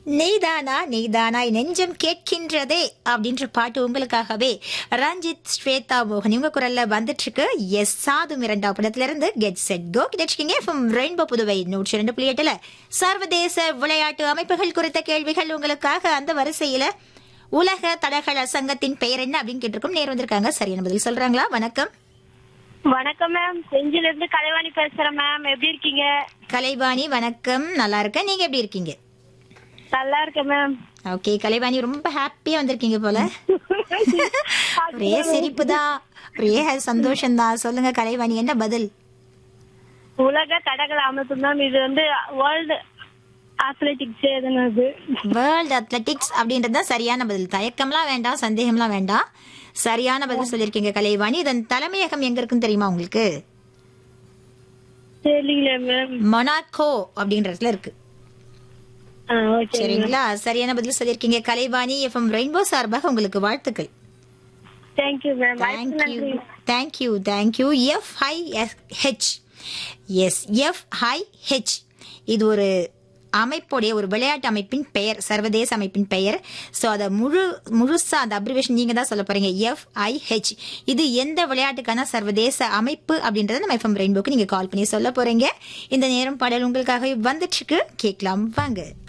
நெய்தானா நெய்தானாய் நெஞ்சம் கேட்கின்றதே அப்படின்ற பாட்டு உங்களுக்காகவே ரஞ்சித் ஸ்வேதா மோகன் இவங்க குரல்ல வந்துட்டு இருக்கு எஸ் சாது மிரண்டா படத்துல இருந்து கெட் செட் கோ கிடைச்சிக்கிங்க ஃப்ரம் ரெயின்போ புதுவை நூற்றி ரெண்டு புள்ளி எட்டுல சர்வதேச விளையாட்டு அமைப்புகள் குறித்த கேள்விகள் உங்களுக்காக அந்த வரிசையில உலக தடகள சங்கத்தின் பெயர் என்ன அப்படின்னு கேட்டிருக்கோம் நேர் வந்திருக்காங்க சரியான பதில் சொல்றாங்களா வணக்கம் வணக்கம் மேம் செஞ்சில இருந்து கலைவாணி பேசுறேன் மேம் எப்படி இருக்கீங்க கலைவாணி வணக்கம் நல்லா இருக்கேன் நீங்க எப்படி இருக்கீங்க நல்லா இருக்கேன் மேம் ஓகே கலைவாணி ரொம்ப ஹாப்பியா வந்திருக்கீங்க போல ஒரே சிரிப்பு தான் ஒரே சந்தோஷம் தான் சொல்லுங்க கலைவாணி என்ன பதில் உலக தடகள அமைப்பு மேம் இது வந்து வேர்ல்டு அத்லெட்டிக்ஸ் எதுனது வேர்ல்ட் அத்லெட்டிக்ஸ் அப்படின்றது தான் சரியான பதில் தயக்கம்லாம் வேண்டாம் சந்தேகம்லாம் வேண்டாம் சரியான பதில் சொல்லியிருக்கீங்க கலைவாணி இதன் தலைமையகம் எங்க இருக்குன்னு தெரியுமா உங்களுக்கு தெரியல மேம் மொனாக்கோ அப்படின்ற இடத்துல இருக்கு ஆ ஓகே சரிங்களா சரியான பதில் சொல்லியிருக்கீங்க கலைவாணி எஃப்எம் ரெயின்போ சார்பாக உங்களுக்கு வாழ்த்துக்கள் thank you ma'am thank you thank you thank you F I H S F I H S ஒரு அமைப்புடைய ஒரு விளையாட்டு அமைப்பின் பெயர் சர்வதேச அமைப்பின் பெயர் ஸோ அதை முழு முழுசா அந்த அப்ரிவேஷன் நீங்க தான் சொல்ல போறீங்க எஃப் ஐ ஹெச் இது எந்த விளையாட்டுக்கான சர்வதேச அமைப்பு அப்படின்றத நம்ம எஃப்எம் ரெயின்போக்கு நீங்க கால் பண்ணி சொல்ல போறீங்க இந்த நேரம் பாடல் உங்களுக்காக வந்துட்டு இருக்கு கேட்கலாம் வாங்க